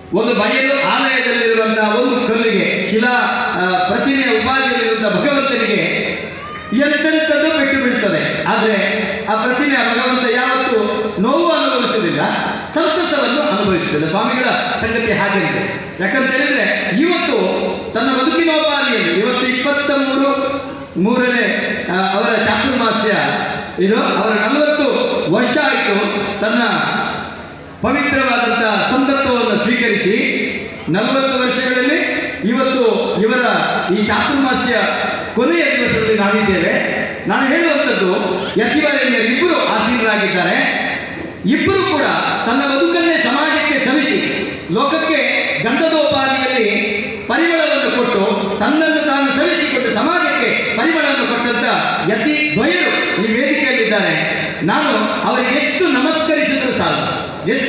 ಒಂದು ಬಯಲು ಆಲಯದಲ್ಲಿರುವಂತಹ ಒಂದು ಕಲ್ಲಿಗೆ ಶಿಲಾ ಆ, ಪ್ರತಿಮೆಯ ಉಪಾಧಿಯಲ್ಲಿರುವಂತಹ ಭಗವಂತನಿಗೆ ಎಂತೆಂಥದ್ದು ಪೆಟ್ಟು ಬೀಳ್ತದೆ ಆದರೆ ಆ ಪ್ರತಿಮೆಯ ಭಗವಂತ ಯಾವತ್ತೂ ನೋವು ಅನುಭವಿಸುವುದಿಲ್ಲ ಸಂತಸವನ್ನು ಅನುಭವಿಸುವುದಿಲ್ಲ ಸ್ವಾಮಿಗಳ ಸಂಗತಿ ಹಾಗೆ ಇದೆ ಯಾಕಂತ ಹೇಳಿದ್ರೆ ಇವತ್ತು ತನ್ನ ಬದುಕಿನೋಪಾದಿಯಲ್ಲಿ ಇವತ್ತು ಇಪ್ಪತ್ತ ಮೂರು ಮೂರನೇ ಆ, ಅವರ ಚಾತುರ್ಮಾಸ್ಯ ಇದು ಅವರ ನಲವತ್ತು ವರ್ಷ ಆಯಿತು ತನ್ನ ಪವಿತ್ರವಾದಂತಹ ಸಂದರ್ಭವನ್ನು ಸ್ವೀಕರಿಸಿ ನಲವತ್ತು ವರ್ಷಗಳಲ್ಲಿ ಇವತ್ತು ಇವರ ಈ ಚಾತುರ್ಮಾಸ್ಯ ಕೊನೆಯ ದಿವಸದಲ್ಲಿ ನಾವಿದ್ದೇವೆ ನಾನು ಹೇಳುವಂಥದ್ದು ಯತಿವರೆಣ್ಯರಿಬ್ಬರು ಆಸೀನರಾಗಿದ್ದಾರೆ ಇಬ್ಬರು ಕೂಡ ತನ್ನ ಬದುಕನ್ನೇ ಸಮಾಜಕ್ಕೆ ಸವಿಸಿ ಲೋಕಕ್ಕೆ ಗಂಧದೋಪಾದಿಯಲ್ಲಿ ಪರಿಮಳವನ್ನು ಕೊಟ್ಟು ತನ್ನನ್ನು ತಾನು ಸವಿಸಿಕೊಟ್ಟು ಸಮಾಜಕ್ಕೆ ಪರಿಮಳವನ್ನು ಕೊಟ್ಟಂತ ಯತಿ ದ್ವಯರು ಈ ವೇದಿಕೆಯಲ್ಲಿದ್ದಾರೆ ನಾನು ಅವರಿಗೆ ಎಷ್ಟು ನಮಸ್ಕರಿಸಿದ್ರು ಸಾಲ